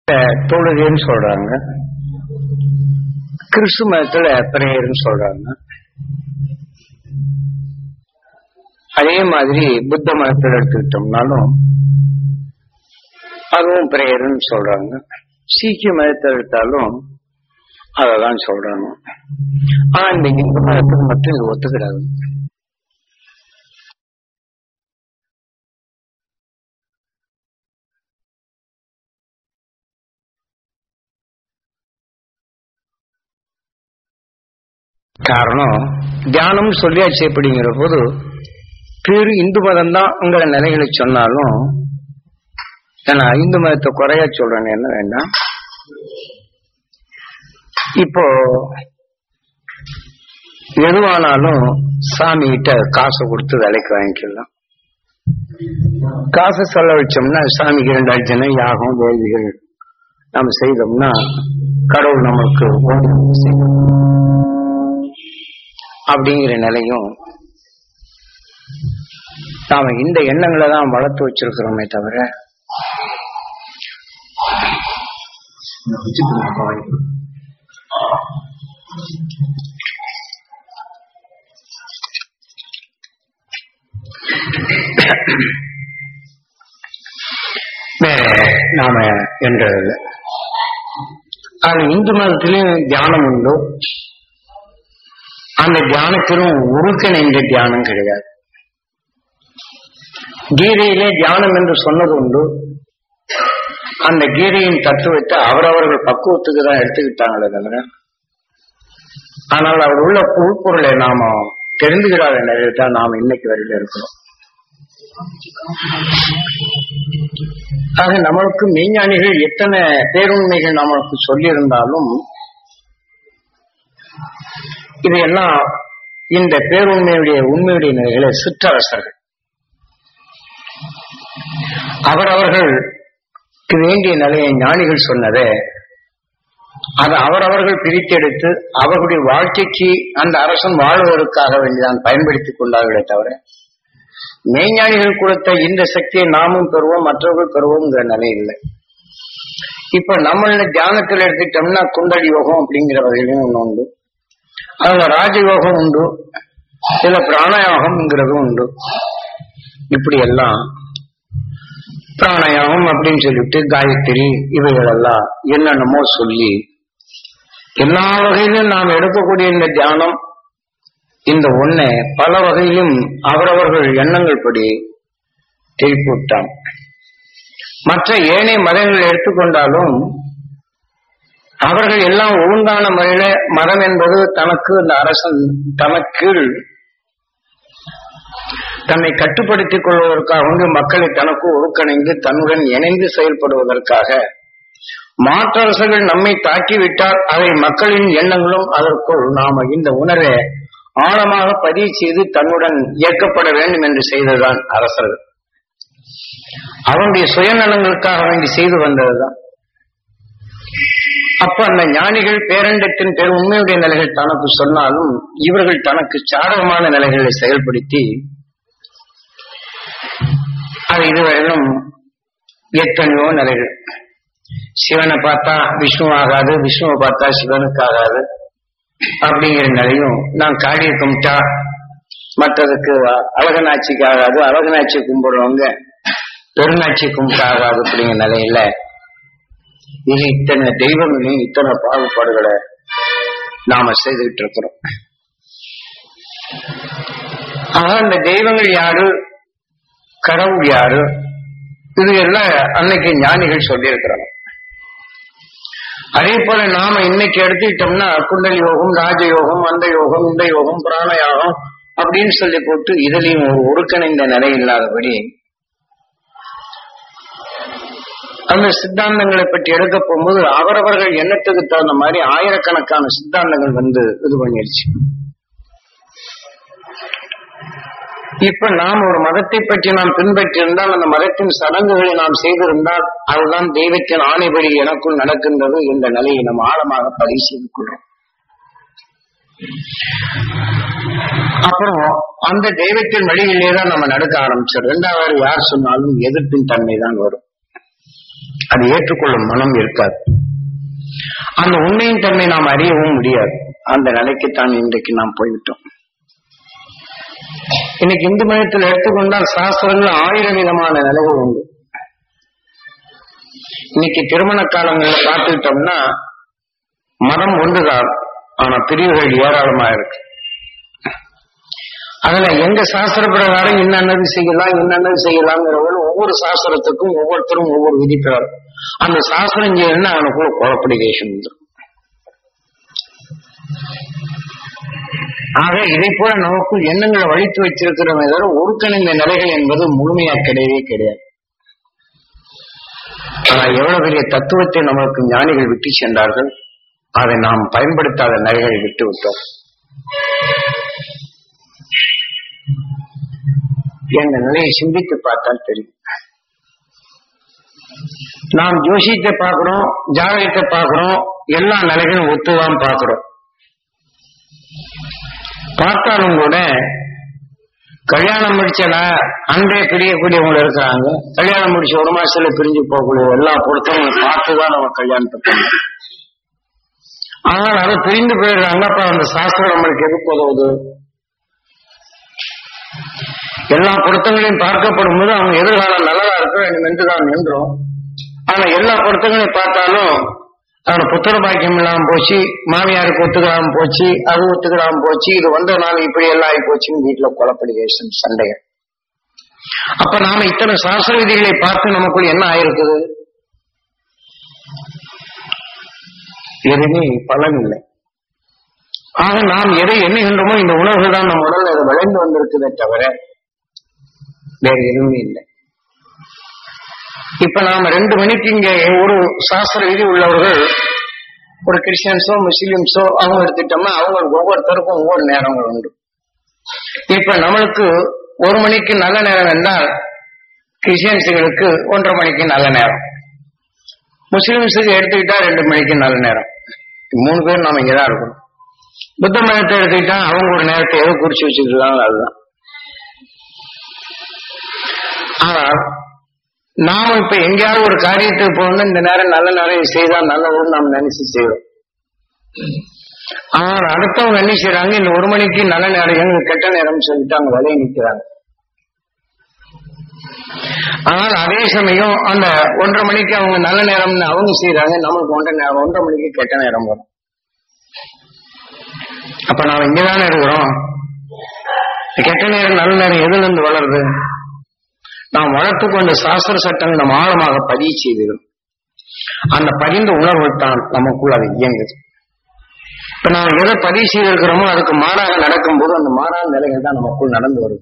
தொழுகைன்னு சொல்றாங்க கிறிஸ்து மதத்துல பிரேயர்னு சொல்றாங்க அதே மாதிரி புத்த மதத்தில் எடுத்துக்கிட்டோம்னாலும் அதுவும் பிரேயர்னு சொல்றாங்க சீக்கிய மதத்தை எடுத்தாலும் அததான் சொல்றாங்க ஆனா இந்த இந்து மதத்துக்கு மட்டும் இது ஒத்துக்கிறாங்க காரணம் தியானம் சொல்லியாச்சு எப்படிங்கிற போது பேரு இந்து மதம் தான்ங்கிற நிலைகளை சொன்னாலும் நான் இந்து மதத்தை குறைய சொல்றேன் என்ன வேண்டாம் இப்போ எதுவானாலும் சாமி கிட்ட காசை கொடுத்து விலைக்கு வாங்கிக்கலாம் காசை செலவழிச்சோம்னா சாமிக்கு ரெண்டு அர்ச்சனை யாகம் வேள்விகள் நம்ம செய்தோம்னா கடவுள் நம்மளுக்கு ஓடி செய்யும் அப்படிங்கிற நிலையும் நாம இந்த எண்ணங்களை தான் வளர்த்து வச்சிருக்கிறோமே தவிர வேற நாம என்றதில்லை அது இந்து மதத்திலும் தியானம் உண்டு அந்த தியானத்திலும் உருக்கணிந்த தியானம் கிடையாது கீதையிலே தியானம் என்று சொன்னது உண்டு அந்த கீதையின் தத்துவத்தை அவரவர்கள் பக்குவத்துக்கு தான் எடுத்துக்கிட்டாங்களே தவிர ஆனால் அவர் உள்ள உள்பொருளை நாம தெரிந்துகிறாத நிலையில் தான் நாம இன்னைக்கு வரையில இருக்கிறோம் ஆக நம்மளுக்கு மெய்ஞானிகள் எத்தனை பேருண்மைகள் நம்மளுக்கு சொல்லியிருந்தாலும் இதையெல்லாம் இந்த பேருண்மையுடைய உண்மையுடைய நிலைகளை சிற்றரசர்கள் அவரவர்களுக்கு வேண்டிய நிலையை ஞானிகள் சொன்னதை அது அவரவர்கள் பிரித்தெடுத்து அவர்களுடைய வாழ்க்கைக்கு அந்த அரசன் வாழ்வதற்காக வேண்டிதான் பயன்படுத்திக் கொண்டார்களே தவிர மெய்ஞானிகள் கொடுத்த இந்த சக்தியை நாமும் பெறுவோம் மற்றவர்கள் பெறுவோம்ங்கிற நிலை இல்லை இப்ப நம்மள தியானத்தில் எடுத்துட்டோம்னா குண்டடி யோகம் அப்படிங்கிற வகையிலும் ஒண்ணு உண்டு அதுல ராஜயோகம் உண்டு சில பிராணாயாகம்ங்கிறதும் உண்டு இப்படி எல்லாம் பிராணாயாமம் அப்படின்னு சொல்லிட்டு காயத்ரி இவைகள் எல்லாம் என்னென்னமோ சொல்லி எல்லா வகையிலும் நாம் எடுக்கக்கூடிய இந்த தியானம் இந்த ஒன்னை பல வகையிலும் அவரவர்கள் எண்ணங்கள் படி திருப்பி விட்டான் மற்ற ஏனைய மதங்களை எடுத்துக்கொண்டாலும் அவர்கள் எல்லாம் ஒழுங்கான முறையில மதம் என்பது தனக்கு இந்த அரசன் தனக்கீழ் தன்னை கட்டுப்படுத்திக் கொள்வதற்காக வந்து மக்களை தனக்கு ஒழுக்கணைந்து தன்னுடன் இணைந்து செயல்படுவதற்காக மாற்றரசர்கள் நம்மை தாக்கிவிட்டால் அதை மக்களின் எண்ணங்களும் அதற்குள் நாம இந்த உணர்வை ஆழமாக பதிவு செய்து தன்னுடன் இயக்கப்பட வேண்டும் என்று செய்ததுதான் அரசர்கள் அவனுடைய சுயநலங்களுக்காக வேண்டி செய்து வந்ததுதான் அப்ப அந்த ஞானிகள் பேரண்டத்தின் பேர் உண்மையுடைய நிலைகள் தனக்கு சொன்னாலும் இவர்கள் தனக்கு சாதகமான நிலைகளை செயல்படுத்தி அது இதுவரையிலும் எத்தனையோ நிலைகள் சிவனை பார்த்தா விஷ்ணு ஆகாது விஷ்ணுவை பார்த்தா சிவனுக்கு ஆகாது அப்படிங்கிற நிலையும் நான் காளியை கும்பிட்டா மற்றதுக்கு அழகநாச்சிக்கு ஆகாது அழகநாச்சி கும்பிடுறவங்க பெருநாச்சி கும்பிட்டா ஆகாது அப்படிங்கிற நிலையில இது இத்தனை தெய்வங்களையும் இத்தனை பாகுபாடுகளை நாம செய்துகிட்டு இருக்கிறோம் ஆக அந்த தெய்வங்கள் யாரு கடவுள் யாரு இது எல்லாம் அன்னைக்கு ஞானிகள் சொல்லி இருக்கிறாங்க அதே போல நாம இன்னைக்கு எடுத்துக்கிட்டோம்னா குண்டல் யோகம் ராஜயோகம் அந்த யோகம் இந்த யோகம் பிராணயாகம் அப்படின்னு சொல்லி போட்டு இதுலயும் ஒரு ஒருங்கிணைந்த நிலை இல்லாதபடி அந்த சித்தாந்தங்களை பற்றி எடுக்க போகும்போது அவரவர்கள் எண்ணத்துக்கு தகுந்த மாதிரி ஆயிரக்கணக்கான சித்தாந்தங்கள் வந்து இது பண்ணிருச்சு இப்ப நாம் ஒரு மதத்தை பற்றி நாம் பின்பற்றி இருந்தால் அந்த மதத்தின் சடங்குகளை நாம் செய்திருந்தால் அதுதான் தெய்வத்தின் ஆணைபடி எனக்குள் நடக்கின்றது என்ற நிலையை நாம் ஆழமாக பதிவு செய்து கொள்றோம் அப்புறம் அந்த தெய்வத்தின் வழியிலே தான் நம்ம நடக்க ஆரம்பிச்சோம் ரெண்டாவது யார் சொன்னாலும் எதிர்ப்பின் தன்மை தான் வரும் அது ஏற்றுக்கொள்ளும் மனம் இருக்காது அந்த உண்மையின் தன்மை நாம் அறியவும் முடியாது அந்த நிலைக்குத்தான் இன்றைக்கு நாம் போய்விட்டோம் இன்னைக்கு இந்து மதத்தில் எடுத்துக்கொண்டால் சாஸ்திரங்கள் ஆயிரம் விதமான நிலைகள் உண்டு இன்னைக்கு திருமண காலங்களில் பார்த்துக்கிட்டோம்னா மதம் ஒன்றுதான் ஆனா பிரிவுகள் ஏராளமா இருக்கு அதுல எங்க சாஸ்திர பிரகாரம் என்னென்னது செய்யலாம் என்னென்னது செய்யலாம்ங்கிறவங்க ஒவ்வொரு சாஸ்திரத்துக்கும் ஒவ்வொருத்தரும் ஒவ்வொரு விதிக்கிறார் அந்த சாஸ்திரம் செய்யணும்னா அவனுக்குள்ள குழப்படிகேஷன் வந்துடும் ஆக இதை போல நமக்குள் எண்ணங்களை வழித்து வச்சிருக்கிறோமே தவிர ஒருங்கிணைந்த நிலைகள் என்பது முழுமையா கிடையவே கிடையாது ஆனா எவ்வளவு பெரிய தத்துவத்தை நமக்கு ஞானிகள் விட்டு சென்றார்கள் அதை நாம் பயன்படுத்தாத நிலைகளை விட்டு விட்டோம் என்ற நிலையை சிந்தித்து பார்த்தால் தெரியும் நாம் ஜோசியத்தை பார்க்கிறோம் ஜாதகத்தை பார்க்கிறோம் எல்லா நிலைகளும் ஒத்துதான் பார்க்கிறோம் பார்த்தாலும் கூட கல்யாணம் முடிச்சல அன்றே பிரியக்கூடியவங்க இருக்கிறாங்க கல்யாணம் முடிச்ச ஒரு மாசத்துல பிரிஞ்சு போகக்கூடிய எல்லா பொருத்தவங்களும் பார்த்துதான் நம்ம கல்யாணத்தை பண்ணோம் ஆனால் அதை பிரிந்து போயிடுறாங்க அப்ப அந்த சாஸ்திரம் நம்மளுக்கு எதுக்கு உதவுது எல்லா பொருத்தங்களையும் பார்க்கப்படும் போது அவங்க எதிர்காலம் நல்லதா இருக்கும் என்றுதான் நின்றோம் ஆனா எல்லா பொருத்தங்களையும் பார்த்தாலும் அவன புத்திர பாக்கியம் இல்லாம போச்சு மாமியாருக்கு ஒத்துக்கலாம் போச்சு அது ஒத்துக்கலாம் போச்சு இது வந்ததுனால இப்படி எல்லாம் ஆகி போச்சுன்னு வீட்டுல குழப்படிகேஷன் சண்டைய அப்ப நாம இத்தனை சாஸ்திர விதிகளை பார்த்து நமக்குள் என்ன ஆயிருக்குது எதுவுமே பலன் இல்லை ஆக நாம் எதை எண்ணுகின்றோமோ இந்த உணர்வு தான் நம் உடல் அது விளைந்து வந்திருக்குதே தவிர வேற எதுவுமே இல்லை இப்ப நாம ரெண்டு மணிக்கு இங்க ஒரு சாஸ்திர விதி உள்ளவர்கள் ஒரு கிறிஸ்டியன்ஸோ முஸ்லிம்ஸோ அவங்க எடுத்துட்டோம்னா அவங்களுக்கு ஒவ்வொருத்தருக்கும் ஒவ்வொரு நேரங்கள் உண்டு இப்ப நம்மளுக்கு ஒரு மணிக்கு நல்ல நேரம் என்றால் கிறிஸ்டியன்ஸுகளுக்கு ஒன்றரை மணிக்கு நல்ல நேரம் முஸ்லிம்ஸுக்கு எடுத்துக்கிட்டா ரெண்டு மணிக்கு நல்ல நேரம் மூணு பேர் நாம இங்கதான் இருக்கணும் புத்த மதத்தை எடுத்துக்கிட்டா அவங்க ஒரு நேரத்தை எதை குறிச்சு வச்சுட்டு இருக்காங்களோ அதுதான் ஆனால் நாம இப்ப எங்கேயாவது ஒரு காரியத்துக்கு போகணும் இந்த நேரம் நல்ல நேரம் செய்தால் நல்லதுன்னு நாம் நினைச்சு செய்வோம் ஆனால் அடுத்தவங்க என்ன செய்யறாங்க இந்த ஒரு மணிக்கு நல்ல நேரம் எங்க கெட்ட நேரம் சொல்லிட்டு அங்க விலையை நிற்கிறாங்க ஆனால் அதே சமயம் அந்த ஒன்றரை மணிக்கு அவங்க நல்ல நேரம்னு அவங்க செய்யறாங்க நம்மளுக்கு ஒன்றரை நேரம் ஒன்றரை மணிக்கு கெட்ட நேரம் வரும் அப்ப நாம இங்கதானே இருக்கிறோம் கெட்ட நேரம் நல்ல நேரம் எதுல இருந்து வளருது நாம் வளர்த்து கொண்ட சாஸ்திர சட்டங்கள் நம்ம ஆழமாக பதிவு செய்திடும் அந்த பதிந்த உணர்வு தான் நமக்குள் அது இயங்குது இப்ப நாம் எதை பதிவு செய்திருக்கிறோமோ அதுக்கு மாறாக நடக்கும்போது அந்த மாறான நிலைகள் தான் நமக்குள் நடந்து வருது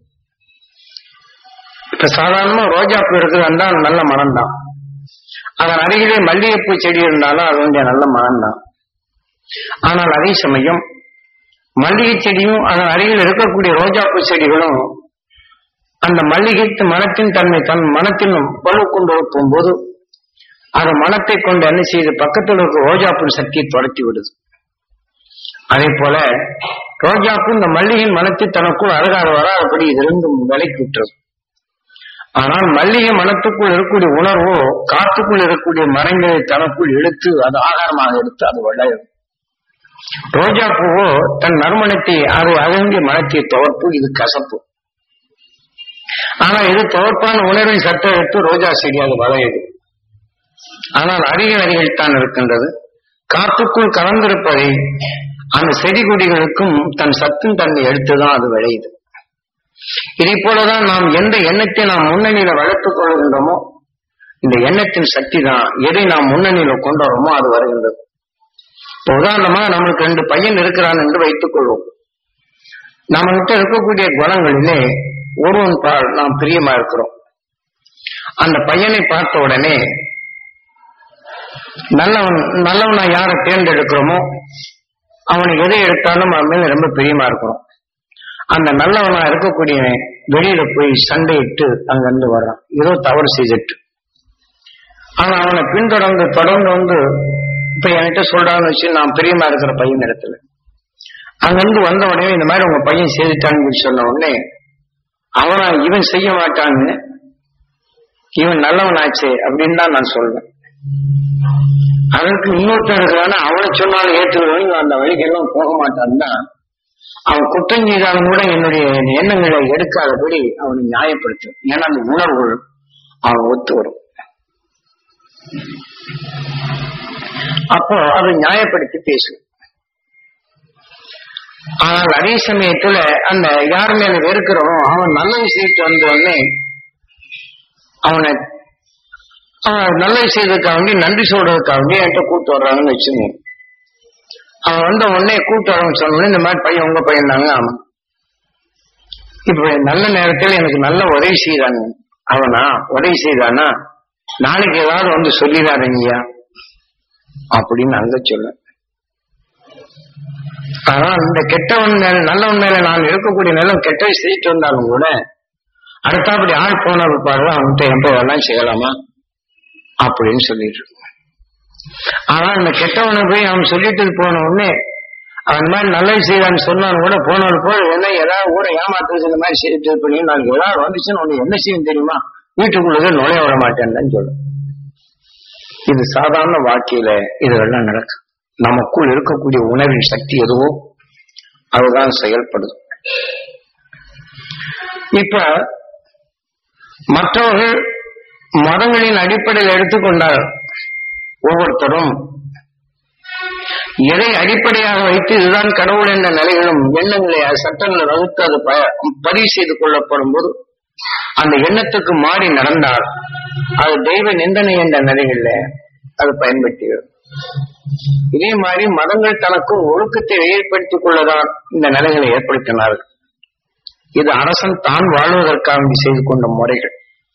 இப்ப சாதாரணமா ரோஜா பூ இருக்குது என்றால் நல்ல மனம் தான் அதன் அருகிலே மல்லிகைப்பூ செடி இருந்தாலும் அது வந்து நல்ல மனம் தான் ஆனால் அதே சமயம் மல்லிகை செடியும் அதன் அருகில் இருக்கக்கூடிய ரோஜாப்பூ செடிகளும் அந்த மல்லிகை மனத்தின் தன்மை தன் மனத்தின் வலு கொண்டு போகும்போது அது மனத்தை கொண்டு என்ன செய்து பக்கத்தில் இருக்க ரோஜாப்பூ சக்தியை தொடர்த்தி விடுது அதே போல ரோஜாப்பூ இந்த மல்லிகையின் மனத்தை தனக்குள் அருகாத வராதபடி இதிலிருந்து விலைக்கு விட்டுறது ஆனால் மல்லிகை மனத்துக்குள் இருக்கக்கூடிய உணர்வோ காத்துக்குள் இருக்கக்கூடிய மரங்களை தனக்குள் இழுத்து அது ஆகாரமாக எடுத்து அது விளையும் ரோஜா பூவோ தன் நறுமணத்தை அதை அகங்கிய மனத்தை துவர்ப்பு இது கசப்பு ஆனா இது துவர்ப்பான உணர்வின் சத்தை எடுத்து ரோஜா செடி அது வளையுது ஆனால் அருகில் அருகில் தான் இருக்கின்றது காத்துக்குள் கலந்திருப்பதை அந்த செடி கொடிகளுக்கும் தன் சத்தின் தன்மை எடுத்துதான் அது விளையுது இதை போலதான் நாம் எந்த எண்ணத்தை நாம் முன்னணியில வளர்த்துக் கொள்கின்றோமோ இந்த எண்ணத்தின் சக்தி தான் எதை நாம் முன்னணியில கொண்டு வரோமோ அது வருகின்றது இப்ப உதாரணமா நம்மளுக்கு ரெண்டு பையன் இருக்கிறான் என்று வைத்துக் கொள்வோம் நம்ம கிட்ட இருக்கக்கூடிய குணங்களிலே ஒருவன் பால் நாம் பிரியமா இருக்கிறோம் அந்த பையனை பார்த்த உடனே நல்லவன் நல்லவனா யாரை தேர்ந்தெடுக்கிறோமோ அவனை எதை எடுத்தாலும் அவன் மேல ரொம்ப பிரியமா இருக்கிறோம் அந்த நல்லவனா இருக்கக்கூடியவன் வெளியில போய் சண்டையிட்டு அங்கிருந்து வர்றான் ஏதோ தவறு செய்துட்டு ஆனா அவனை பின்தொடர்ந்து தொடர்ந்து வந்து இப்ப என்கிட்ட சொல்றான்னு வச்சு நான் பிரியமா இருக்கிற பையன் இடத்துல அங்கிருந்து வந்த உடனே இந்த மாதிரி உங்க பையன் செய்துட்டான்னு சொல்லி சொன்ன உடனே அவனா இவன் செய்ய மாட்டான்னு இவன் நல்லவனாச்சே அப்படின்னு தான் நான் சொல்வேன் அதற்கு இன்னொருத்தன் இருக்கிறான அவனை சொன்னாலும் ஏற்றுக்கிறவன் அந்த வழிக்கெல்லாம் போக மாட்டான்னா அவன் குற்றம் செய்தாலும் கூட என்னுடைய எண்ணங்களை எடுக்காதபடி அவனை நியாயப்படுத்தும் ஏன்னா அந்த உணர்வுகள் அவன் ஒத்து வரும் அப்போ அதை நியாயப்படுத்தி பேசும் ஆனால் அதே சமயத்துல அந்த யார் மேல வெறுக்கிறவன் அவன் நல்ல விஷயத்து வந்த உடனே அவனை அவன் நல்ல விஷயத்துக்காக வேண்டி நன்றி சொல்றதுக்காக வேண்டி என்கிட்ட கூட்டு வர்றாங்கன்னு வச்சுங்க அவன் வந்த உடனே கூட்டு வரவன் சொன்ன உடனே இந்த மாதிரி பையன் உங்க பையன் தாங்க ஆமா இப்ப நல்ல நேரத்தில் எனக்கு நல்ல உதவி செய்தாங்க அவனா உதவி செய்தானா நாளைக்கு ஏதாவது வந்து சொல்லிடாதீங்கய்யா அப்படின்னு அங்க சொல்ல ஆனால் இந்த கெட்டவன் மேல நல்லவன் மேல நான் இருக்கக்கூடிய நிலம் கெட்டவை செய்யிட்டு வந்தாலும் கூட அடுத்தாப்படி ஆள் போன பாரு அவன்கிட்ட எப்போ எல்லாம் செய்யலாமா அப்படின்னு சொல்லிட்டு இருக்கோம். ஆனா இந்த கெட்டவனை போய் அவன் சொல்லிட்டு போன உடனே அவன் இந்த மாதிரி நல்லது செய்வான்னு சொன்னாலும் கூட போனது போல என்ன ஏதாவது ஊரை ஏமாத்துறது இந்த மாதிரி செய்துட்டு பண்ணி நாளைக்கு ஏதாவது வந்துச்சுன்னு உனக்கு என்ன செய்யும் தெரியுமா வீட்டுக்குள்ளதே நுழைய விட மாட்டேன்னு சொல்லும் இது சாதாரண வாழ்க்கையில இதெல்லாம் நடக்கும் நமக்குள் இருக்கக்கூடிய உணர்வின் சக்தி எதுவோ அதுதான் செயல்படுது இப்ப மற்றவர்கள் மதங்களின் அடிப்படையில் எடுத்துக்கொண்டால் ஒவ்வொருத்தரும் எதை அடிப்படையாக வைத்து இதுதான் கடவுள் என்ற நிலைகளும் எண்ணங்களை சட்டங்களை வகுத்து அது ப- பதிவு செய்து கொள்ளப்படும் போது அந்த எண்ணத்துக்கு மாறி நடந்தால் அது தெய்வ நிந்தனை என்ற நிலைகளில் அது பயன்படுத்துகிறது இதே மாதிரி மதங்கள் தனக்கும் ஒழுக்கத்தை ஏற்படுத்திக் கொள்ளதான் இந்த நிலைகளை ஏற்படுத்தினார்கள் இது அரசன் தான் வாழ்வதற்காக செய்து கொண்ட முறைகள்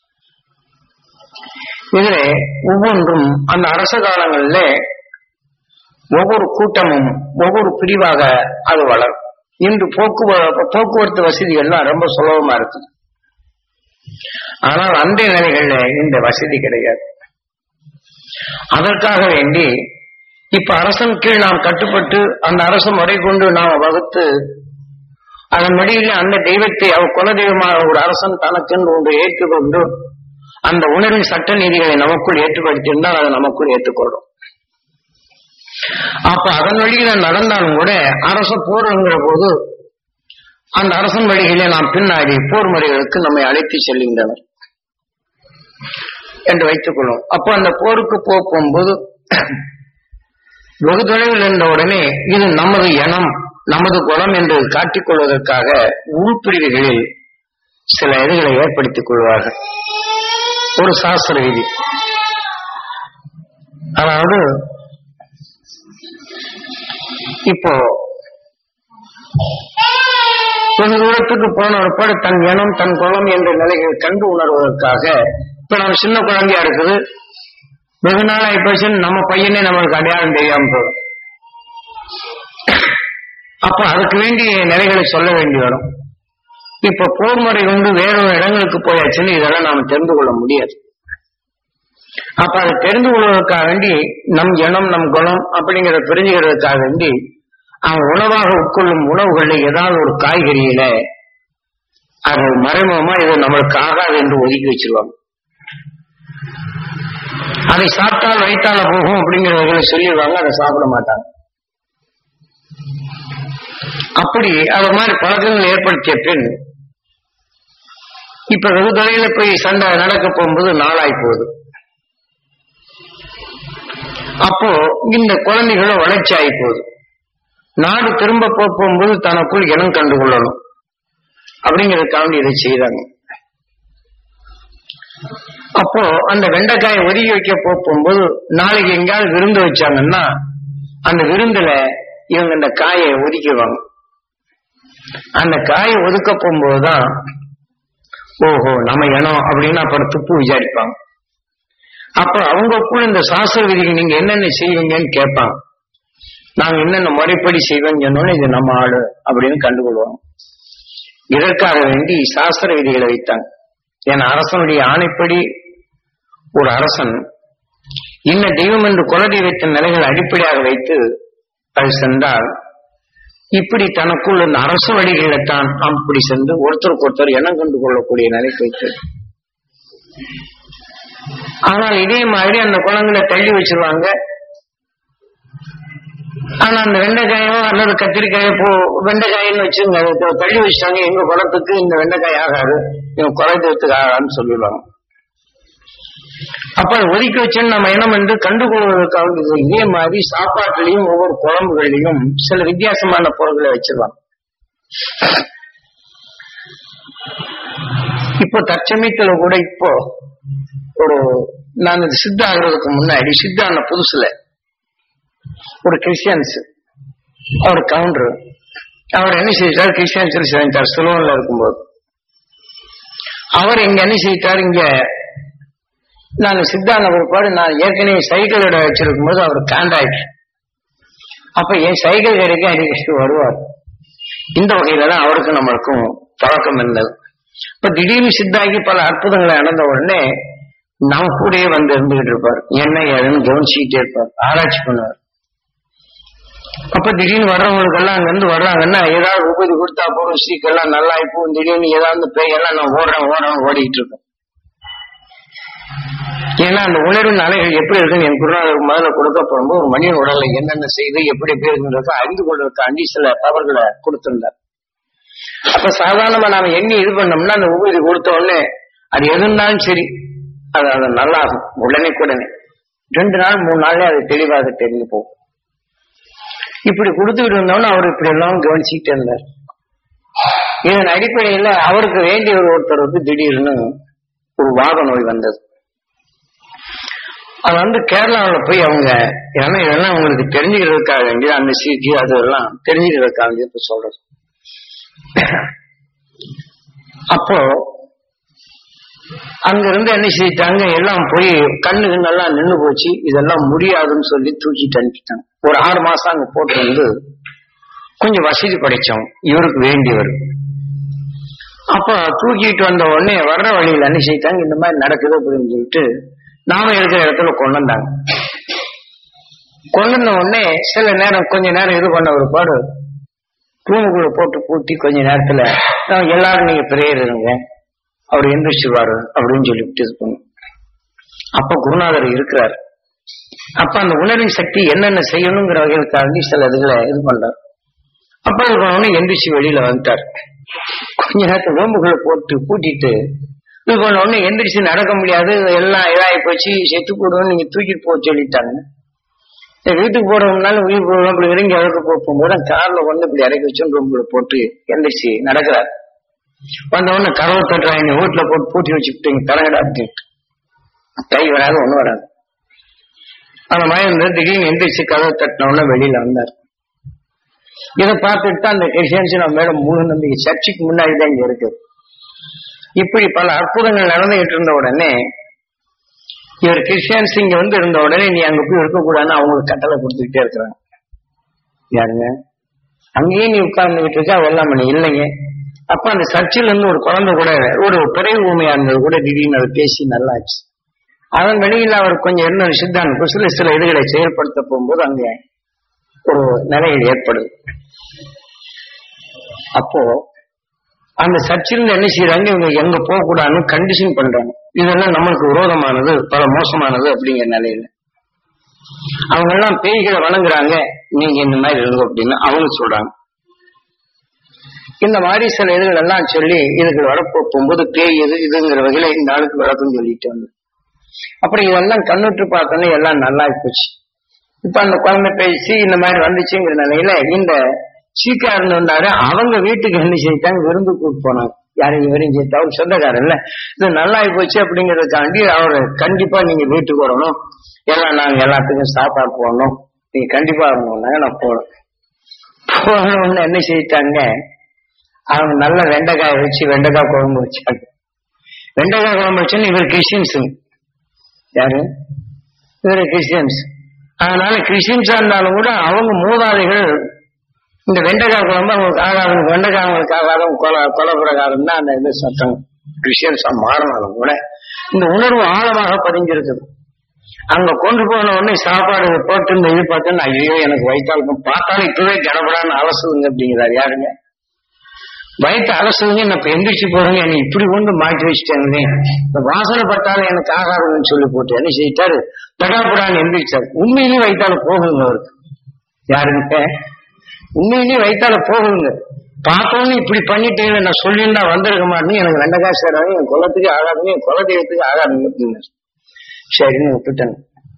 இதிலே ஒவ்வொன்றும் அந்த அரச காலங்களிலே ஒவ்வொரு கூட்டமும் ஒவ்வொரு பிரிவாக அது வளரும் இன்று போக்குவரத்து போக்குவரத்து வசதிகள்லாம் ரொம்ப சுலபமா இருக்குது ஆனால் அந்த நிலைகள்ல இந்த வசதி கிடையாது அதற்காக வேண்டி இப்ப அரசன் கீழ் நாம் கட்டுப்பட்டு அந்த அரசு முறை கொண்டு நாம் வகுத்து அதன் வழியில் அந்த தெய்வத்தை அவர் குலதெய்வமாக ஒரு அரசன் தனக்கென்று ஒன்று ஏற்றுக்கொண்டு அந்த உணர்வின் சட்ட நீதிகளை நமக்குள் ஏற்றுப்படுத்தியிருந்தால் அதை நமக்குள் ஏற்றுக்கொள்ளும் அப்ப அதன் வழியில நடந்தாலும் கூட அரச போர்ங்கிற போது அந்த அரசன் வழியிலே நாம் பின்னாடி போர் முறைகளுக்கு நம்மை அழைத்து செல்கின்றனர் என்று வைத்துக் கொள்ளும் அப்போ அந்த போருக்கு போக போகும்போது வெகு தொலைவில் இருந்த உடனே இது நமது இனம் நமது குலம் என்று காட்டிக் கொள்வதற்காக உள்பிரிவுகளில் சில இதுகளை ஏற்படுத்திக் கொள்வார்கள் ஒரு சாஸ்திர விதி அதாவது இப்போ வெகு தூரத்துக்கு போன ஒருபாடு தன் இனம் தன் குலம் என்ற நிலைகளை கண்டு உணர்வதற்காக இப்ப நம்ம சின்ன குழந்தையா இருக்குது வெகு நாள் ஆயிப்போச்சு நம்ம பையனே நம்மளுக்கு அடையாளம் தெரியாம போகும் அப்ப அதுக்கு வேண்டிய நிலைகளை சொல்ல வேண்டி வரும் இப்ப போர் முறை கொண்டு வேற ஒரு இடங்களுக்கு போயாச்சுன்னு இதெல்லாம் நாம தெரிந்து கொள்ள முடியாது அப்ப அதை தெரிந்து கொள்வதற்காக வேண்டி நம் இனம் நம் குணம் அப்படிங்கிறத தெரிஞ்சுக்கிறதுக்காக வேண்டி அவன் உணவாக உட்கொள்ளும் உணவுகளில் ஏதாவது ஒரு காய்கறியில அது மறைமுகமா இது நம்மளுக்கு ஆகாது என்று ஒதுக்கி வச்சிருவாங்க அதை சாப்பிட்டால் வயிற்றால போகும் அப்படிங்கிறவர்களை சொல்லிடுவாங்க அதை சாப்பிட மாட்டாங்க அப்படி அது மாதிரி பழக்கங்கள் ஏற்படுத்திய பின் இப்ப வெகு தொலையில போய் சண்டை நடக்க போகும்போது நாளாய் போகுது அப்போ இந்த குழந்தைகளும் வளர்ச்சி ஆகி போகுது நாடு திரும்ப போக போகும்போது தனக்குள் இனம் கண்டு கொள்ளணும் அப்படிங்கிறதுக்காக இதை செய்தாங்க அப்போ அந்த வெண்டைக்காயை ஒதுக்கி வைக்க போக போகும்போது நாளைக்கு எங்கேயாவது விருந்து வச்சாங்கன்னா அந்த விருந்துல இவங்க இந்த காயை ஒதுக்கிடுவாங்க அந்த காயை ஒதுக்க போகும்போதுதான் ஓஹோ நம்ம இனம் அப்படின்னு அப்புறம் துப்பு விசாரிப்பாங்க அப்ப அவங்களுக்குள்ள இந்த சாஸ்திர விதிகள் நீங்க என்னென்ன செய்வீங்கன்னு கேட்பாங்க நாங்க என்னென்ன முறைப்படி செய்வோம்னு சொன்னோன்னு இது நம்ம ஆளு அப்படின்னு கண்டுகொள்வாங்க இதற்காக வேண்டி சாஸ்திர விதிகளை வைத்தாங்க ஏன்னா அரசனுடைய ஆணைப்படி ஒரு அரசன் இன்ன தெய்வம் என்று குலதெய்வத்தின் நிலைகளை அடிப்படையாக வைத்து அது சென்றால் இப்படி தனக்குள் இந்த அரசு வழிகளில் தான் நாம் இப்படி சென்று ஒருத்தருக்கு ஒருத்தர் எண்ணம் கண்டு கொள்ளக்கூடிய நிலைக்கு வைத்து ஆனால் இதே மாதிரி அந்த குழந்தைகளை தள்ளி வச்சிருவாங்க ஆனா அந்த வெண்டைக்காயோ அல்லது கத்திரிக்காயோ போ வெண்டைக்காயின்னு வச்சுங்க அதை த- தள்ளி வச்சிட்டாங்க எங்க குளத்துக்கு இந்த வெண்டைக்காய் ஆகாது இவங்க குழந்தைத்துக்கு ஆகாதுன்னு சொல்லிடுவாங்க அப்ப அதை ஒதுக்கி வச்சுன்னு நம்ம என்ன வந்து கண்டுகொள்வதற்காக இது இதே மாதிரி சாப்பாட்டுலயும் ஒவ்வொரு குழம்புகள்லயும் சில வித்தியாசமான பொருட்களை வச்சிருவாங்க இப்போ தற்சமயத்துல கூட இப்போ ஒரு நான் இது சித்தா ஆகிறதுக்கு முன்னாடி சித்தான புதுசுல ஒரு கிறிஸ்டியன்ஸ் அவர் கவுண்டர் அவர் என்ன செய்தார் கிறிஸ்டியன்ஸ் சேர்ந்தார் சுலோன்ல இருக்கும்போது அவர் இங்க என்ன செய்தார் இங்க நான் சித்தான பிற்பாடு நான் ஏற்கனவே சைக்கிள் இடம் வச்சிருக்கும் போது அவர் கான்டாக்ட் அப்ப என் சைக்கிள் கடைக்கு அடிக்கடி வருவார் இந்த வகையில தான் அவருக்கும் நம்மளுக்கும் பழக்கம் இருந்தது இப்ப திடீர்னு சித்தாகி பல அற்புதங்களை நடந்த உடனே நம்ம கூடயே வந்து இருந்துகிட்டு இருப்பார் என்ன ஏதுன்னு கவனிச்சுக்கிட்டே இருப்பார் ஆராய்ச்சி பண்ணுவார் அப்ப திடீர்னு வர்றவங்களுக்கெல்லாம் அங்க இருந்து வர்றாங்கன்னா ஏதாவது உபதி கொடுத்தா போதும் சீக்கெல்லாம் நல்லா இப்போ திடீர்னு ஏதாவது பேயெல்லாம் நான் ஓடுறேன் ஓடுறேன் ஓடிட்டு இருக்கேன் ஏன்னா அந்த உணர்வின் அலைகள் எப்படி இருக்குன்னு என் குருநாதர் முதல்ல கொடுக்க போகும்போது ஒரு மனிதன் உடல்ல என்னென்ன செய்து எப்படி எப்படி இருக்குன்றத அறிந்து கொள்வதற்காண்டி சில தவறுகளை கொடுத்திருந்தார் அப்ப சாதாரணமா நாம எண்ணி இது பண்ணோம்னா அந்த உபதி கொடுத்த உடனே அது எது இருந்தாலும் சரி அது அது நல்லாகும் உடனே உடனே ரெண்டு நாள் மூணு நாள்லயே அது தெளிவாக தெரிஞ்சு போகும் இப்படி கொடுத்துக்கிட்டு இருந்தோம்னா அவர் இப்படி எல்லாம் கவனிச்சுக்கிட்டே இருந்தார் இதன் அடிப்படையில அவருக்கு வேண்டிய ஒரு ஒருத்தர் வந்து திடீர்னு ஒரு வாத நோய் வந்தது அது வந்து கேரளாவில் போய் அவங்க ஏன்னா இதெல்லாம் உங்களுக்கு தெரிஞ்சுக்கிறதுக்காக வேண்டியது அந்த சீக்கி அதெல்லாம் தெரிஞ்சுக்கிறதுக்காக வேண்டியது இப்ப சொல்றது அப்போ அங்க இருந்து என்ன செய்யிட்டாங்க எல்லாம் போய் கண்ணு கண்ணெல்லாம் நின்னு போச்சு இதெல்லாம் முடியாதுன்னு சொல்லி தூக்கிட்டு அனுப்பிட்டாங்க ஒரு ஆறு மாசம் அங்க போட்டு வந்து கொஞ்சம் வசதி படைச்சோம் இவருக்கு வேண்டியவர் அப்ப தூக்கிட்டு வந்த உடனே வர்ற வழியில என்ன செய்யிட்டாங்க இந்த மாதிரி நடக்குது அப்படின்னு சொல்லிட்டு நாம இருக்கிற இடத்துல கொண்டு வந்தாங்க கொண்டு வந்த உடனே சில நேரம் கொஞ்ச நேரம் இது பண்ண ஒரு பாடு ரூமுக்குள்ள போட்டு பூட்டி கொஞ்ச நேரத்துல "நான் எல்லாரும் நீங்க பிரேயர் இருங்க அவர் எந்திரிச்சுவாரு அப்படின்னு சொல்லிவிட்டு இது பண்ணும் அப்ப குருநாதர் இருக்கிறார் அப்ப அந்த உணர்வின் சக்தி என்னென்ன செய்யணுங்கிற வகைகளுக்காண்டி சில இதுகளை இது பண்றார் அப்ப இது பண்ண எந்திரிச்சு வெளியில வந்துட்டார் கொஞ்ச நேரத்தை ரூமுக்குள்ள போட்டு பூட்டிட்டு இது பண்ண உடனே எந்திரிச்சு நடக்க முடியாது எல்லாம் இதாகி போச்சு செத்து போடுவோம் நீங்க தூக்கிட்டு போக சொல்லிட்டாங்க சரி, வீட்டுக்கு போறவங்கனால உயிர் போகணும் அப்படி இறங்கி அவருக்கு போகும்போது கார்ல கொண்டு இப்படி இறக்கி வச்சு ரூமுக்குள்ள போட்டு எந்திரிச்சு நடக்கிறார் வந்த உடனே கதவை தட்டுறாங்க வீட்டுல போட்டு பூட்டி வச்சுக்கிட்டு தரங்கடா அப்படின்ட்டு கை வராது ஒண்ணு வராது அந்த மாதிரி இருந்து திடீர்னு எந்திரிச்சு கதவை தட்டின உடனே வெளியில வந்தார் இதை பார்த்துட்டு தான் அந்த கிறிஸ்டியன்ஸ் நம்ம மேல முழு நம்பிக்கை சர்ச்சுக்கு முன்னாடி தான் இங்க இருக்கு இப்படி பல அற்புதங்கள் நடந்துகிட்டு இருந்த உடனே இவர் கிறிஸ்டியன்ஸ் இங்க வந்து இருந்த உடனே நீ அங்க போய் இருக்கக்கூடாதுன்னு அவங்களுக்கு கட்டளை கொடுத்துக்கிட்டே இருக்கிறாங்க யாருங்க அங்கேயே நீ உட்கார்ந்துகிட்டு இருக்க அதெல்லாம் பண்ணி இல்லைங்க அப்ப அந்த சர்ச்சில் இருந்து ஒரு குழந்தை கூட ஒரு பிறை ஊமையா இருந்தது கூட திடீர்னு அதை பேசி நல்லாச்சு அதன் வெளியில் அவர் கொஞ்சம் இருந்த சித்தாந்த சில சில இதுகளை செயல்படுத்த போகும்போது அங்க ஒரு நிலைகள் ஏற்படுது அப்போ அந்த சர்ச்சில் என்ன செய்யறாங்க இவங்க எங்க போக கூடாதுன்னு கண்டிஷன் பண்றாங்க இதெல்லாம் நம்மளுக்கு விரோதமானது பல மோசமானது அப்படிங்கிற நிலையில அவங்க எல்லாம் பேய்களை வணங்குறாங்க நீங்க இந்த மாதிரி இருங்க அப்படின்னு அவங்க சொல்றாங்க இந்த மாதிரி சில இதுகள் எல்லாம் சொல்லி இதுக்கு வரப்போ போகும்போது பேய் இது இதுங்கிற வகையில இந்த ஆளுக்கு விளக்கம் சொல்லிட்டு வந்து அப்புறம் இதெல்லாம் கண்ணுற்று பார்த்தோன்னே எல்லாம் நல்லா போச்சு இப்ப அந்த குழந்தை பேசி இந்த மாதிரி வந்துச்சுங்கிற நிலையில இந்த சீக்காரன் வந்தாரு அவங்க வீட்டுக்கு என்ன செய்தாங்க விருந்து கூட்டு போனாங்க யாரும் இவரையும் சேர்த்து அவர் சொந்தக்காரர் இல்ல இது நல்லா போச்சு அப்படிங்கறதுக்காண்டி அவரு கண்டிப்பா நீங்க வீட்டுக்கு வரணும் எல்லாம் நாங்க எல்லாத்துக்கும் சாப்பாடு போடணும் நீங்க கண்டிப்பா வரணும்னாங்க நான் போனோம் போன உடனே என்ன செய்யிட்டாங்க அவங்க நல்ல வெண்டைக்காய் வச்சு வெண்டைக்காய் குழம்பு வச்சாங்க வெண்டைக்காய் குழம்பு வச்சோன்னு இவர் கிறிஸ்டின்ஸ் யாரு இவர் கிறிஸ்டியன்ஸ் அதனால கிறிஸ்டியன்ஸா இருந்தாலும் கூட அவங்க மூதாதைகள் இந்த வெண்டைக்காய் குழம்பு அவங்களுக்கு ஆகாது வெண்டைக்காய் அவங்களுக்கு ஆகாத கொலை கொலை பிரகாரம் தான் அந்த இது சட்டம் கிறிஸ்டியன்ஸா மாறினாலும் கூட இந்த உணர்வு ஆழமாக பதிஞ்சிருக்குது அங்க கொண்டு போன உடனே சாப்பாடு போட்டு இந்த இது பார்த்தோன்னா ஐயோ எனக்கு வயிற்றாளுக்கும் பார்த்தாலும் இப்பவே கடப்படான்னு அவசுதுங்க அப்படிங்கிறார் யாருங்க வயிற்று அரசுங்க நான் இப்ப எந்திரிச்சு போறேங்க என்னை இப்படி கொண்டு மாட்டி வச்சுட்டாங்க இந்த வாசனை பட்டாலும் எனக்கு ஆகாதுன்னு சொல்லி போட்டு என்ன செய்யிட்டாரு தடாபடான்னு எந்திரிச்சாரு உண்மையிலேயே வயிற்றால போகுங்க அவருக்கு யாருங்க உண்மையிலேயே வயிற்றால போகுங்க பார்த்தோன்னு இப்படி பண்ணிட்டீங்க நான் சொல்லியிருந்தா வந்திருக்க மாட்டேன்னு எனக்கு ரெண்டு காசு சேராது என் குலத்துக்கு ஆகாதுங்க என் குலதெய்வத்துக்கு ஆகாதுங்க அப்படின்னு சரின்னு விட்டுட்டேன்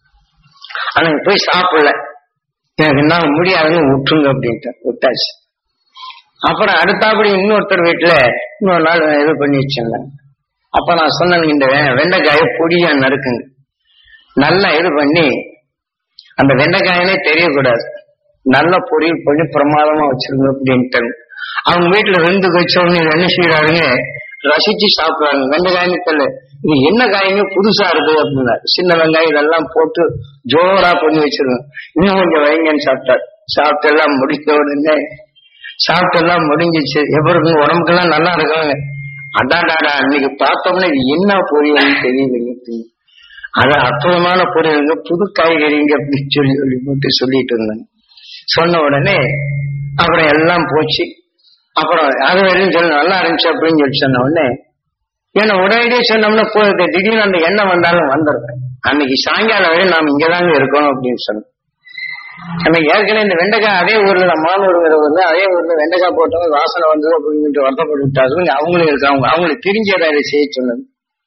ஆனா இங்க போய் சாப்பிடல எனக்கு என்ன முடியாதுன்னு விட்டுருங்க அப்படின்ட்டு விட்டாச்சு அப்புறம் அடுத்தாப்படி இன்னொருத்தர் வீட்டுல இன்னொரு நாள் இது பண்ணி வச்சிருந்தேன் அப்ப நான் சொன்னேன் இந்த வெ- வெண்டைக்காயை பொடியா நறுக்குங்க நல்லா இது பண்ணி அந்த வெண்டைக்காயனே தெரியக்கூடாது நல்ல பொரியல் பண்ணி பிரமாதமா வச்சிருங்க அப்படின்ட்டு அவங்க வீட்டுல ரெண்டு வச்சவங்க என்ன செய்யறாருங்க ரசிச்சு சாப்பிடுறாங்க வெண்டைக்காய்னு தெரியல இது என்ன காய்ங்க புதுசா இருக்கு அப்படின்னா சின்ன வெங்காயம் இதெல்லாம் போட்டு ஜோரா பண்ணி வச்சிருக்கோம் இன்னும் கொஞ்சம் வைங்கன்னு சாப்பிட்டார் சாப்பிட்டு எல்லாம் முடித்த உடனே சாப்பிட்டு எல்லாம் முடிஞ்சிச்சு எப்படி உடம்புக்கெல்லாம் நல்லா இருக்காங்க அடாடாடா அன்னைக்கு பார்த்தோம்னா இது என்ன பொரியல்னு தெரியலைங்க அப்படின்னு. அது அற்புதமான பொரியலுங்க புது காய்கறிங்க அப்படின்னு சொல்லி சொல்லி போட்டு சொல்லிட்டு இருந்தாங்க சொன்ன உடனே அப்புறம் எல்லாம் போச்சு அப்புறம் அது வரையும் சொல்ல நல்லா இருந்துச்சு அப்படின்னு சொல்லி சொன்ன உடனே ஏன்னா உடனடியே சொன்னோம்னா போகுது திடீர்னு அந்த எண்ணம் வந்தாலும் வந்துருக்கும் அன்னைக்கு சாயங்காலம் வரை நாம் இங்கதாங்க இருக்கணும் அப்படின்னு சொன்னோம் நம்ம ஏற்கனவே இந்த வெண்டைக்காய் அதே ஊர்ல நம்ம மானூருங்கிற ஊர்ல அதே ஊர்ல வெண்டைக்காய் போட்டவங்க வாசனை வந்தது அப்படின்னு வருத்தப்பட்டு விட்டாங்க அவங்களும் இருக்காங்க அவங்களுக்கு தெரிஞ்சதை அதை செய்ய சொன்னது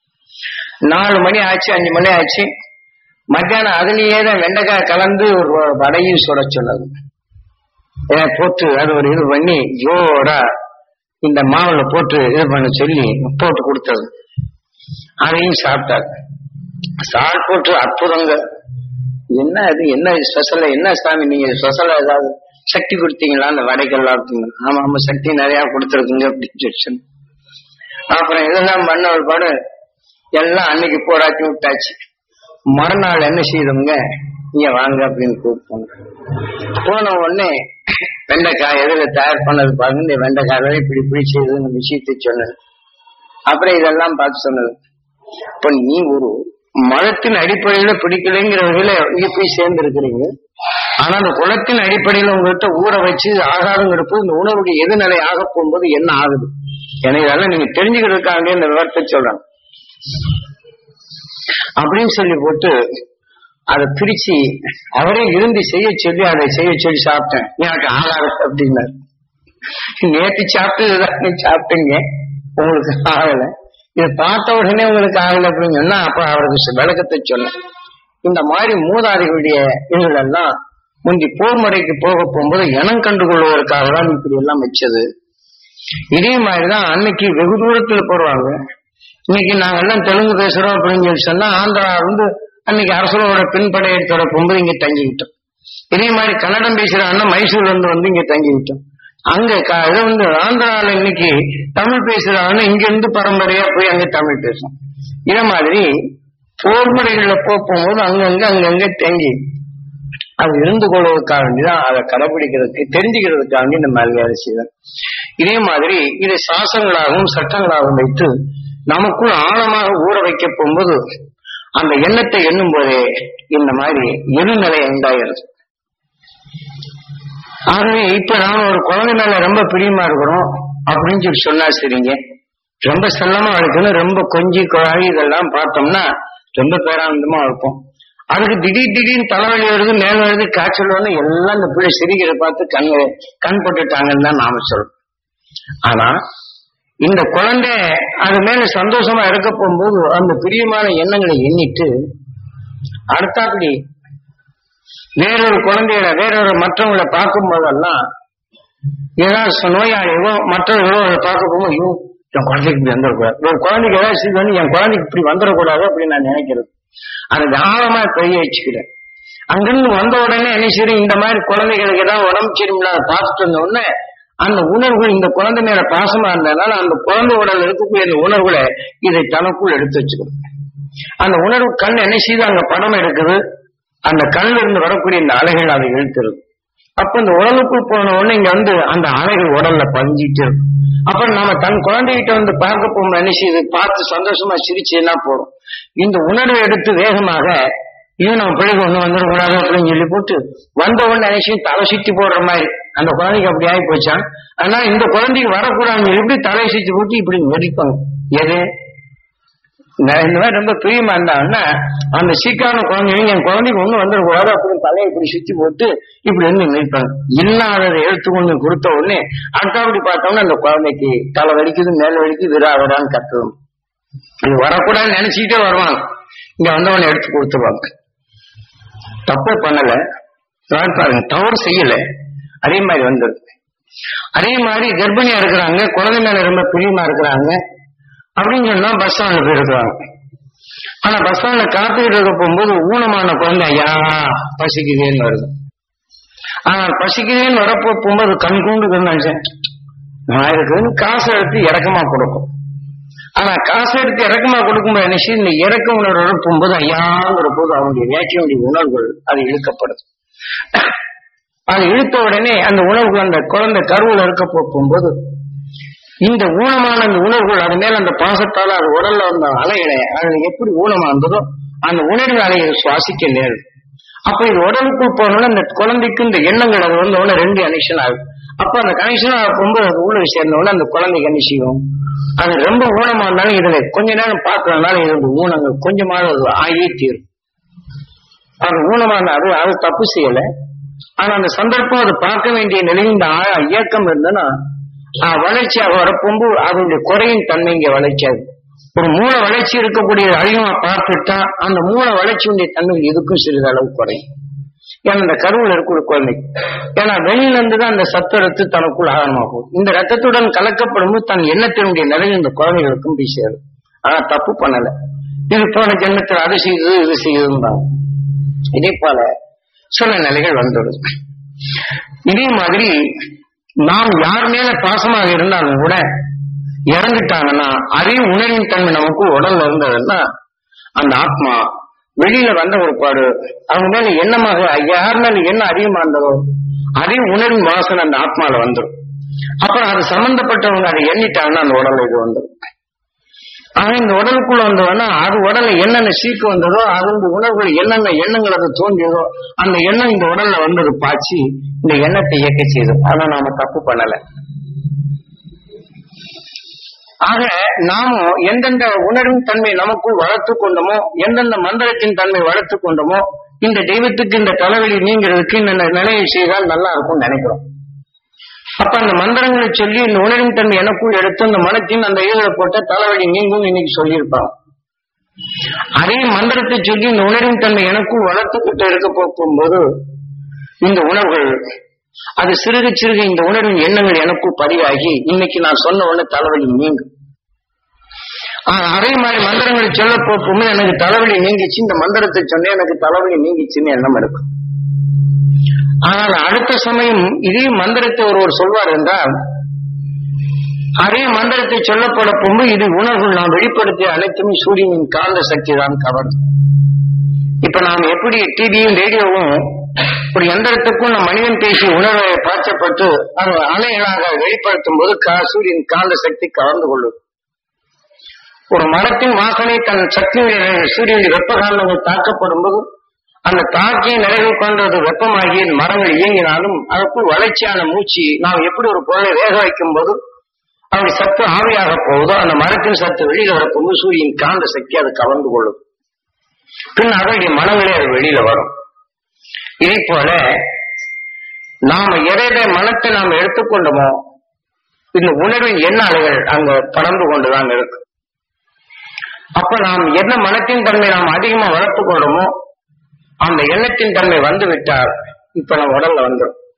நாலு மணி ஆச்சு அஞ்சு மணி ஆச்சு மத்தியானம் அதுலயே தான் வெண்டைக்காய் கலந்து ஒரு வடையும் சுட சொன்னது ஏ, போட்டு அது ஒரு இது பண்ணி ஜோடா இந்த மாவுல போட்டு இது பண்ண சொல்லி போட்டு கொடுத்தது அதையும் சாப்பிட்டாரு சாப்பிட்டு அற்புதங்க என்ன இது என்ன ஸ்பெஷல் என்ன சாமி நீங்க ஸ்பெஷலா ஏதாவது சக்தி கொடுத்தீங்களா அந்த வடைகள்லாம் அப்படின்னு ஆமா ஆமா சக்தி நிறைய கொடுத்துருக்குங்க அப்படின்னு சொல்லி சொன்னேன். அப்புறம் இதெல்லாம் பண்ண ஒரு படம் எல்லாம் அன்னைக்கு போராட்டி விட்டாச்சு மறுநாள் என்ன செய்தவங்க இங்க வாங்க அப்படின்னு கூப்பிட்டாங்க போன உடனே வெண்டைக்காய் எதுல தயார் பண்ணது பாருங்க இந்த வெண்டைக்காய் இப்படி இப்படி செய்யுதுன்னு விஷயத்தை சொன்னது அப்புறம் இதெல்லாம் பார்த்து சொன்னது இப்ப நீ ஒரு மதத்தின் அடிப்படையில பிடிக்கலைங்கிற வகையில இங்க போய் சேர்ந்து இருக்கிறீங்க ஆனா அந்த குலத்தின் அடிப்படையில உங்ககிட்ட ஊற வச்சு ஆகாதுங்கிறப்போ இந்த உணவுடைய எதிர்நிலை ஆக போகும்போது என்ன ஆகுது எனவே இதெல்லாம் நீங்க தெரிஞ்சுக்கிறதுக்காக இந்த விவரத்தை சொல்றேன் அப்படின்னு சொல்லி போட்டு அதை பிரிச்சு அவரே இருந்து செய்ய சொல்லி அதை செய்ய சொல்லி சாப்பிட்டேன் எனக்கு ஆகாது அப்படின்னாரு நேற்று சாப்பிட்டு இதுதான் நீ சாப்பிட்டீங்க உங்களுக்கு ஆகல இதை பார்த்த உடனே உங்களுக்கு ஆகல அப்படின்னு சொன்னா அப்ப அவருக்கு சு- விளக்கத்தை சொன்னேன் இந்த மாதிரி மூதாதைகளுடைய இதுகள் எல்லாம் முந்தி போர் முறைக்கு போக போகும்போது இனம் கண்டு கொள்வதற்காக தான் இப்படி எல்லாம் வச்சது இதே மாதிரிதான் அன்னைக்கு வெகு தூரத்துல போடுவாங்க இன்னைக்கு நாங்க எல்லாம் தெலுங்கு பேசுறோம் அப்படின்னு சொல்லி சொன்னா ஆந்திரா வந்து அன்னைக்கு அரசரோட பின்படையத்தோட போகும்போது இங்க தங்கிக்கிட்டோம் இதே மாதிரி கன்னடம் பேசுற அண்ணன் மைசூர்ல இருந்து வந்து இங்க தங்கிக்கிட்டோம் அங்க க- இது வந்து ஆந்திரால இன்னைக்கு தமிழ் பேசுற அண்ணன் இங்க இருந்து பரம்பரையா போய் அங்க தமிழ் பேசும் இதே மாதிரி போர் முறைகள்ல போக போகும்போது அங்கங்க அங்கங்க தங்கி அது இருந்து கொள்வதற்காக வேண்டிதான் அதை கடைபிடிக்கிறதுக்கு தெரிஞ்சுக்கிறதுக்காக வேண்டி இந்த மரியாதை செய்வேன் இதே மாதிரி இதை சாசனங்களாகவும் சட்டங்களாகவும் வைத்து நமக்குள் ஆழமாக ஊற வைக்க போகும்போது அந்த எண்ணத்தை எண்ணும் போதே இந்த மாதிரி எதிர்நிலை உண்டாகிறது ஆகவே இப்ப நாம ஒரு குழந்தை மேல ரொம்ப பிரியமா இருக்கிறோம் அப்படின்னு சொல்லி சொன்னா சரிங்க ரொம்ப செல்லமா இருக்கணும் ரொம்ப கொஞ்சி குழாய் இதெல்லாம் பார்த்தோம்னா ரொம்ப பேரானந்தமா இருக்கும் அதுக்கு திடீர் திடீர்னு தலைவலி வருது மேல் வருது காய்ச்சல் வருது எல்லாம் இந்த பிள்ளை சிரிக்கிறத பார்த்து கண் கண் போட்டுட்டாங்கன்னு தான் நாம சொல்றோம் ஆனா இந்த குழந்தை அது மேல சந்தோஷமா இருக்க போகும்போது அந்த பிரியமான எண்ணங்களை எண்ணிட்டு அடுத்தாப்படி வேறொரு குழந்தைகளை வேறொரு மற்றவங்களை பார்க்கும் போதெல்லாம் ஏதாவது ச- நோயாளியோ மற்றவர்களோ அதை பார்க்க போகும்போது ஐயோ என் குழந்தைக்கு இப்படி வந்துடக்கூடாது ஒரு குழந்தைக்கு ஏதாவது செய்து வந்து என் குழந்தைக்கு இப்படி வந்துடக்கூடாது அப்படின்னு நான் நினைக்கிறது அதை ஆழமா பெரிய வச்சுக்கிறேன் அங்கிருந்து வந்த உடனே என்ன செய்யறேன் இந்த மாதிரி குழந்தைகளுக்கு ஏதாவது உடம்பு சரியில்லை அதை பார்த்துட்டு வந்த உடனே அந்த உணர்வு இந்த குழந்தை மேல பாசமா இருந்ததுனால அந்த குழந்தை உடல் இருக்கக்கூடிய அந்த உணர்வுகளை இதை தனக்குள் எடுத்து வச்சுக்கணும் அந்த உணர்வு கண் என்ன செய்யுது அங்க படம் எடுக்குது அந்த கண்ணில் இருந்து வரக்கூடிய இந்த அலைகள் அதை இழுத்துருது அப்ப இந்த உடலுக்குள் போன உடனே இங்க வந்து அந்த அலைகள் உடல்ல பதிஞ்சிட்டு இருக்கும் அப்ப நாம தன் குழந்தைகிட்ட வந்து பார்க்க போகும்போது என்ன செய்யுது பார்த்து சந்தோஷமா சிரிச்சுன்னா போறோம் இந்த உணர்வை எடுத்து வேகமாக இது நம்ம பிள்ளைக்கு ஒண்ணு வந்துடக்கூடாது அப்படின்னு சொல்லி போட்டு வந்த உடனே என்ன செய்யும் தலை சுத்தி போடுற மாதிரி அந்த குழந்தைக்கு அப்படி ஆகி போச்சான் ஆனா இந்த குழந்தைக்கு வரக்கூடாது எப்படி தலையை சுத்தி போட்டு இப்படி நெரிப்பாங்க எது நான் இந்த மாதிரி ரொம்ப பிரியமா இருந்தாங்கன்னா அந்த சீக்கான குழந்தைங்க என் குழந்தைக்கு ஒண்ணு வந்துடக்கூடாது அப்படின்னு தலையை இப்படி சுத்தி போட்டு இப்படி வந்து நிற்பாங்க இல்லாததை எடுத்து கொண்டு கொடுத்த உடனே அடுத்தபடி பார்த்தோம்னா அந்த குழந்தைக்கு தலை வலிக்குது மேல வலிக்குது விரா விரான்னு கத்துவோம் இது வரக்கூடாதுன்னு நினைச்சுக்கிட்டே வருவாங்க இங்க வந்தவனை எடுத்து கொடுத்துருவாங்க தப்பே பண்ணல நான் பாருங்க தவறு செய்யல அதே மாதிரி வந்துருது அதே மாதிரி கர்ப்பிணியா இருக்கிறாங்க குழந்தை மேல ரொம்ப பிரியமா இருக்கிறாங்க அப்படின்னு சொன்னா பஸ் ஸ்டாண்ட்ல போயிருக்கிறாங்க ஆனா பஸ் ஸ்டாண்ட்ல காத்துக்கிட்டு இருக்க போகும்போது ஊனமான குழந்தை ஐயா பசிக்குதேன்னு வருது ஆனா பசிக்குதேன்னு வரப்போ போகும்போது கண் கூண்டு நினைச்சேன் நான் இருக்குன்னு காசு எடுத்து இறக்கமா கொடுக்கும் ஆனா காசு எடுத்து இறக்கமா கொடுக்கும்போது என்ன செய்யுது? இந்த இறக்க உணர்வோட போகும்போது ஐயாங்கிற போது அவனுடைய வேட்கையுடைய உணர்வுகள் அது இழுக்கப்படுது அது இழுத்த உடனே அந்த உணர்வுகள் அந்த குழந்தை கருவுல இருக்க போ- போகும்போது இந்த ஊனமான அந்த உணர்வுகள் அது மேல அந்த பாசத்தால அது உடல்ல வந்த அலைகளை அது எப்படி ஊனமா இருந்ததோ அந்த உணர்வு அலையை சுவாசிக்க நேருது அப்ப இது உடலுக்குள் போனோம்னா இந்த குழந்தைக்கு இந்த எண்ணங்கள் அது வந்த உடனே ரெண்டு கனெக்ஷன் ஆகுது அப்ப அந்த கனெக்ஷன் ஆகும்போது அது உள்ள சேர்ந்த உடனே அந்த குழந்தைக்கு என்ன செய்யும் அது ரொம்ப ஊனமா இருந்தாலும் இதுல கொஞ்ச நேரம் பார்க்கறதுனால இது ஊனங்கள் கொஞ்சமாவது அது ஆகியே தீரும் அது ஊனமான அது அது தப்பு செய்யல ஆனா அந்த சந்தர்ப்பம் அது பார்க்க வேண்டிய நிலையில் இந்த ஆ- இயக்கம் இருந்ததுன்னா ஆ, வளர்ச்சியாக வரப்போம்பு அதனுடைய குறையின் தன்மை இங்க வளர்ச்சியாகுது ஒரு மூல வளர்ச்சி இருக்கக்கூடிய அதிகமா பார்த்துட்டா அந்த மூல வளர்ச்சியுடைய தன்மை இதுக்கும் சிறிதளவு குறையும் ஏன்னா இந்த கருவில் இருக்கிற குழந்தை ஏன்னா வெளியில இருந்து தான் அந்த சத்து எடுத்து தனக்குள் ஆகமாகும் இந்த ரத்தத்துடன் கலக்கப்படும் போது தன் எண்ணத்தினுடைய நிலை இந்த குழந்தைகளுக்கும் போய் சேரும் ஆனா தப்பு பண்ணல இது போன ஜென்மத்தில் அது செய்யுது இது செய்யுதுன்றாங்க இதே போல சில நிலைகள் வந்துடுது இதே மாதிரி நாம் யார் மேல பாசமாக இருந்தாலும் கூட இறந்துட்டாங்கன்னா அதே உணர்வின் தன்மை நமக்கு உடல்ல இருந்ததுன்னா அந்த ஆத்மா வெளியில வந்த ஒரு பாடு அவங்க மேல எண்ணமாக யார் மேல என்ன அதிகமா இருந்ததோ அதே உணர்வின் வாசனை அந்த ஆத்மால வந்துடும் அப்புறம் அது சம்பந்தப்பட்டவங்க அதை எண்ணிட்டாங்கன்னா அந்த உடல்ல இது வந்துடும் ஆனா இந்த உடலுக்குள்ள வந்தவனா அது உடல்ல என்னென்ன சீக்கு வந்ததோ அது இந்த உணர்வுகள் என்னென்ன எண்ணங்கள் அது தோன்றியதோ அந்த எண்ணம் இந்த உடல்ல வந்தது பாய்ச்சி இந்த எண்ணத்தை இயக்க செய்யுது ஆனா நாம தப்பு பண்ணல ஆக நாமும் எந்தெந்த உணர்வின் தன்மை நமக்குள் வளர்த்து கொண்டோமோ எந்தெந்த மந்திரத்தின் தன்மை வளர்த்து கொண்டோமோ இந்த தெய்வத்துக்கு இந்த தலைவலி நீங்கிறதுக்கு இந்த நிலையை செய்தால் நல்லா இருக்கும்னு நினைக்கிறோம் அப்ப அந்த மந்திரங்களை சொல்லி இந்த உணர்வின் தன்மை எனக்குள் எடுத்து அந்த மனத்தின் அந்த ஈழ போட்ட தலைவலி நீங்கும் இன்னைக்கு சொல்லியிருப்பாங்க அதே மந்திரத்தை சொல்லி இந்த உணர்வின் தன்மை எனக்குள் வளர்த்துக்கிட்டு இருக்க போகும்போது இந்த உணர்வுகள் அது சிறுக சிறுக இந்த உணர்வின் எண்ணங்கள் எனக்குள் பதிவாகி இன்னைக்கு நான் சொன்ன உடனே தலைவலி நீங்கும் ஆஹ் அதே மாதிரி மந்திரங்களை சொல்ல போகும்போது எனக்கு தலைவலி நீங்கிச்சு இந்த மந்திரத்தை சொன்னேன் எனக்கு தலைவலி நீங்கிச்சுன்னு எண்ணம் இருக்கும் ஆனால் அடுத்த சமயம் இதே மந்திரத்தை ஒருவர் சொல்வார் என்றால் அதே மந்திரத்தை சொல்லப்பட போது இது உணர்வுகள் நாம் வெளிப்படுத்திய அனைத்துமே சூரியனின் காந்த சக்தி தான் கவர்ந்து இப்ப நாம் எப்படி டிவியும் ரேடியோவும் ஒரு எந்திரத்துக்கும் நம் மனிதன் பேசிய உணர்வை பாய்ச்சப்பட்டு அது அலைகளாக வெளிப்படுத்தும் போது கா- சூரியன் காந்த சக்தி கவர்ந்து கொள்ளும் ஒரு மரத்தின் வாசனை தன் சக்தி சூரியனுடைய வெப்ப காந்தங்கள் தாக்கப்படும் போது அந்த தாக்கிய நிலைகள் கொண்டது வெப்பமாகி மரங்கள் இயங்கினாலும் அதற்குள் வளர்ச்சியான மூச்சு நாம் எப்படி ஒரு பொருளை வேக வைக்கும் போது அவருடைய சத்து ஆவியாக போகுதோ அந்த மரத்தின் சத்து வெளியில வரப்போது சூரியன் காந்த சக்தி அது கவர்ந்து கொள்ளும் பின் அதனுடைய மனங்களே அது வெளியில வரும் இதே போல நாம எதை எதை மனத்தை நாம் எடுத்துக்கொண்டோமோ இந்த உணர்வின் எண்ண அலைகள் அங்க பறந்து கொண்டுதான் இருக்கு அப்ப நாம் என்ன மனத்தின் தன்மை நாம் அதிகமா வளர்த்துக் கொண்டோமோ அந்த எண்ணத்தின் தன்மை வந்து விட்டால் இப்ப நம்ம உடல்ல வந்துடும்